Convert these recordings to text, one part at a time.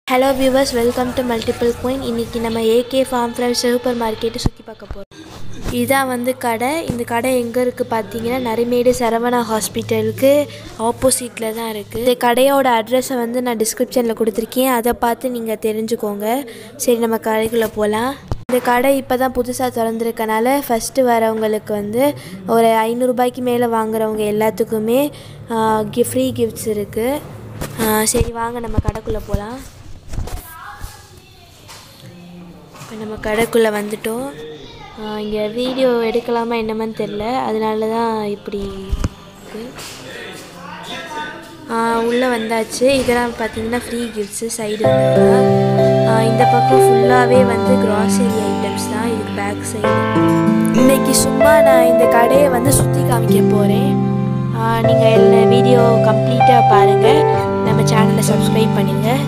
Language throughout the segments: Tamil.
hello viewers welcome to multiple queen இன்றைக்கி நம்ம AK farm fresh super market சுற்றி பார்க்க போகிறோம் இதான் வந்து கடை இந்த கடை எங்கே இருக்குது பார்த்தீங்கன்னா நரிமேடு சரவணா ஹாஸ்பிட்டலுக்கு ஆப்போசிட்டில் தான் இருக்குது இந்த கடையோட அட்ரஸை வந்து நான் டிஸ்கிரிப்ஷனில் கொடுத்துருக்கேன் அதை பார்த்து நீங்கள் தெரிஞ்சுக்கோங்க சரி நம்ம கடைக்குள்ளே போகலாம் இந்த கடை இப்போ தான் புதுசாக திறந்துருக்கனால ஃபஸ்ட்டு வரவங்களுக்கு வந்து ஒரு ஐநூறுரூபாய்க்கு மேலே வாங்குறவங்க எல்லாத்துக்குமே ஃப்ரீ கிஃப்ட்ஸ் இருக்குது சரி வாங்க நம்ம கடைக்குள்ளே போகலாம் இப்போ நம்ம கடைக்குள்ளே வந்துட்டோம் இங்கே வீடியோ எடுக்கலாமா என்னமான்னு தெரில அதனால தான் இப்படி இருக்கு உள்ளே வந்தாச்சு இதெல்லாம் பார்த்தீங்கன்னா ஃப்ரீ கிஃப்ட்ஸு சைடு இந்த பக்கம் ஃபுல்லாகவே வந்து க்ராசரி ஐட்டம்ஸ் தான் இதுக்கு பேக் சைடு இன்றைக்கி சும்மா நான் இந்த கடையை வந்து சுற்றி காமிக்க போகிறேன் நீங்கள் என்ன வீடியோ கம்ப்ளீட்டாக பாருங்கள் நம்ம சேனலை சப்ஸ்கிரைப் பண்ணிடுங்க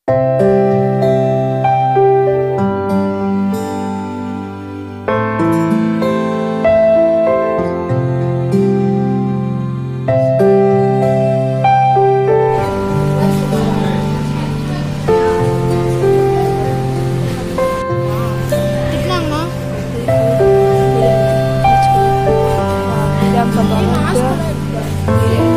திட்டினாங்கண்ணா yang pertama itu